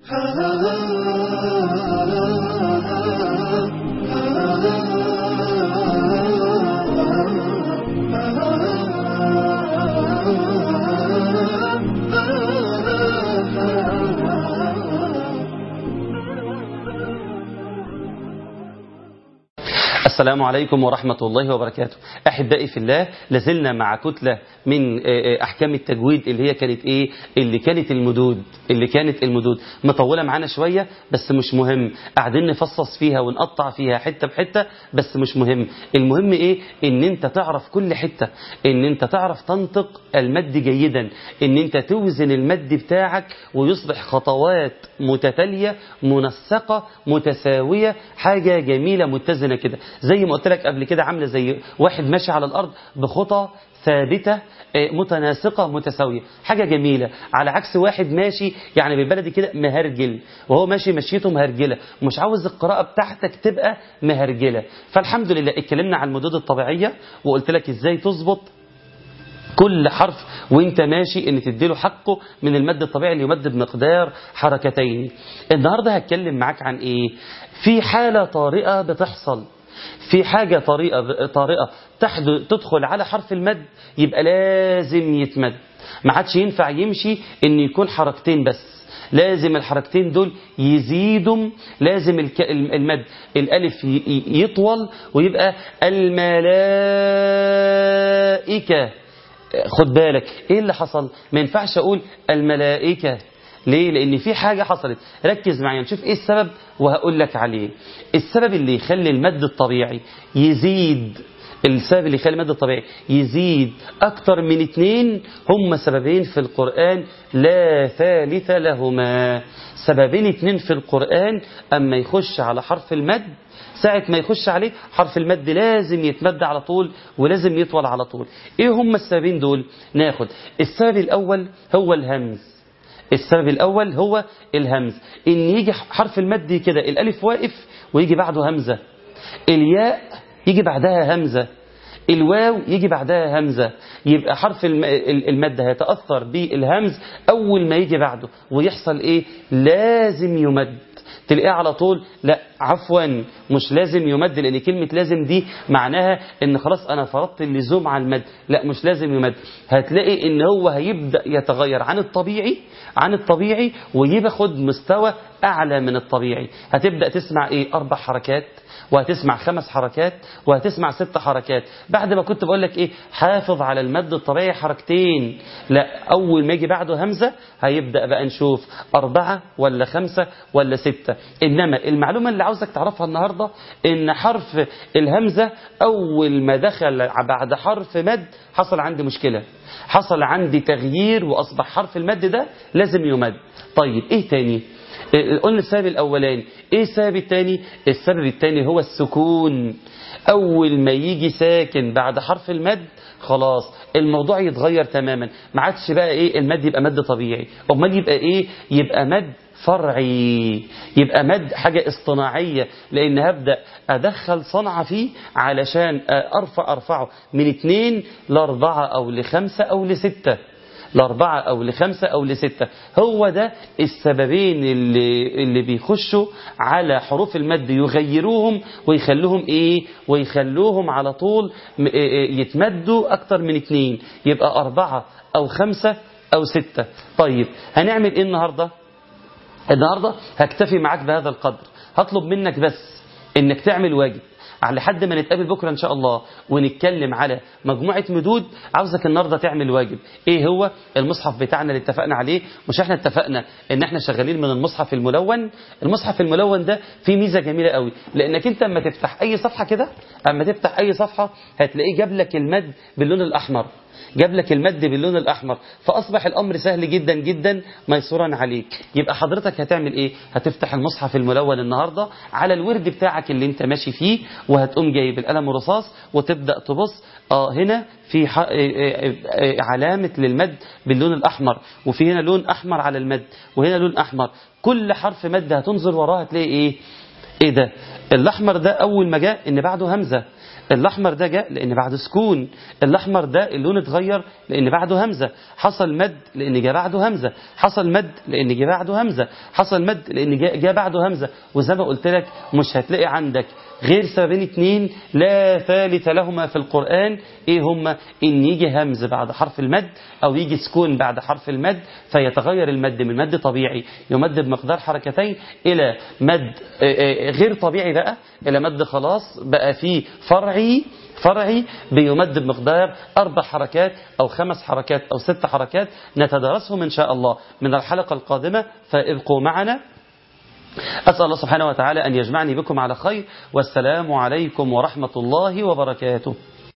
السلام عليكم ورحمة الله وبركاته أحبائي في الله لازلنا مع كتلة من أحكام التجويد اللي هي كانت إيه اللي كانت المدود اللي كانت المدود مطولة معانا شوية بس مش مهم قاعدين نفصص فيها ونقطع فيها حتة بحتة بس مش مهم المهم إيه إن أنت تعرف كل حتة إن أنت تعرف تنطق المد جيدا إن أنت توزن المد بتاعك ويصبح خطوات متتالية منسقة متساوية حاجة جميلة متزنة كده زي ما قلت لك قبل كده عاملة زي واحد ماشي على الأرض بخطى ثابتة متناسقة متساوية حاجة جميلة على عكس واحد ماشي يعني بالبلدي كده مهرجل وهو ماشي مشيته مهرجلة مش عاوز القراءة بتاعتك تبقى مهرجلة فالحمد لله اتكلمنا عن المدود الطبيعية وقلت لك ازاي تظبط كل حرف وانت ماشي ان تديله حقه من المد الطبيعي اللي يمد بمقدار حركتين النهاردة هتكلم معاك عن ايه في حالة طارئة بتحصل في حاجة طريقة طارئة تدخل على حرف المد يبقى لازم يتمد ما عادش ينفع يمشي ان يكون حركتين بس لازم الحركتين دول يزيدوا لازم المد الالف يطول ويبقى الملائكة خد بالك ايه اللي حصل ما ينفعش اقول الملائكة ليه لان في حاجة حصلت ركز معايا نشوف ايه السبب وهقول لك عليه السبب اللي يخلي المد الطبيعي يزيد السبب اللي يخلي المد الطبيعي يزيد اكتر من اتنين هم سببين في القرآن لا ثالث لهما سببين اتنين في القرآن اما يخش على حرف المد ساعة ما يخش عليه حرف المد لازم يتمد على طول ولازم يطول على طول ايه هم السببين دول ناخد السبب الاول هو الهمز السبب الأول هو الهمز إن يجي حرف المد كده الألف واقف ويجي بعده همزة الياء يجي بعدها همزة الواو يجي بعدها همزة يبقى حرف المد هيتأثر بالهمز أول ما يجي بعده ويحصل إيه لازم يمد تلاقيه على طول لا عفوا مش لازم يمد لان كلمة لازم دي معناها ان خلاص انا فرضت اللزوم على المد لا مش لازم يمد هتلاقي ان هو هيبدأ يتغير عن الطبيعي عن الطبيعي وياخد مستوى اعلى من الطبيعي هتبدأ تسمع ايه اربع حركات وهتسمع خمس حركات وهتسمع ست حركات بعد ما كنت بقول لك ايه حافظ على المد الطبيعي حركتين لا اول ما يجي بعده همزة هيبدأ بقى نشوف اربعة ولا خمسة ولا ستة انما المعلومة اللي عاوزك تعرفها النهاردة ان حرف الهمزة اول ما دخل بعد حرف مد حصل عندي مشكلة حصل عندي تغيير واصبح حرف المد ده لازم يمد طيب ايه تاني قلنا السبب الأولاني إيه السبب الثاني السبب الثاني هو السكون أول ما يجي ساكن بعد حرف المد خلاص الموضوع يتغير تماما ما عادش بقى إيه المد يبقى مد طبيعي أمال يبقى إيه يبقى مد فرعي يبقى مد حاجة اصطناعية لأن هبدأ أدخل صنعة فيه علشان أرفع أرفعه من اتنين لأربعة أو لخمسة أو لستة لأربعة أو لخمسة أو لستة هو ده السببين اللي, اللي بيخشوا على حروف المد يغيروهم ويخلوهم إيه ويخلوهم على طول يتمدوا أكتر من اتنين يبقى أربعة أو خمسة أو ستة طيب هنعمل إيه النهاردة النهاردة هكتفي معاك بهذا القدر هطلب منك بس إنك تعمل واجب على حد ما نتقابل بكرة إن شاء الله ونتكلم على مجموعة مدود عاوزك النهاردة تعمل واجب إيه هو المصحف بتاعنا اللي اتفقنا عليه مش احنا اتفقنا إن احنا شغالين من المصحف الملون المصحف الملون ده فيه ميزة جميلة قوي لأنك أنت أما تفتح أي صفحة كده أما تفتح أي صفحة هتلاقيه جاب لك المد باللون الأحمر جاب لك المد باللون الأحمر فأصبح الأمر سهل جدا جدا ميسورا عليك يبقى حضرتك هتعمل إيه هتفتح المصحف الملون النهاردة على الورد بتاعك اللي انت ماشي فيه وهتقوم جايب القلم الرصاص وتبدأ تبص آه هنا في علامة للمد باللون الأحمر وفي هنا لون أحمر على المد وهنا لون أحمر كل حرف مد هتنظر وراه هتلاقي إيه إيه ده الأحمر ده أول ما جاء إن بعده همزة الأحمر ده جاء لأن بعده سكون الأحمر ده اللون اتغير لأن بعده همزة حصل مد لأن جاء بعده همزة حصل مد لأن جاء بعده همزة حصل مد لأن جاء, جاء بعده همزة وزي ما قلت لك مش هتلاقي عندك غير سببين اتنين لا ثالث لهما في القرآن ايه هما ان يجي همز بعد حرف المد او يجي سكون بعد حرف المد فيتغير المد من مد طبيعي يمد بمقدار حركتين الى مد غير طبيعي بقى الى مد خلاص بقى فيه فرعي فرعي بيمد بمقدار أربع حركات أو خمس حركات أو ست حركات نتدرسهم إن شاء الله من الحلقة القادمة فابقوا معنا أسأل الله سبحانه وتعالى أن يجمعني بكم على خير والسلام عليكم ورحمة الله وبركاته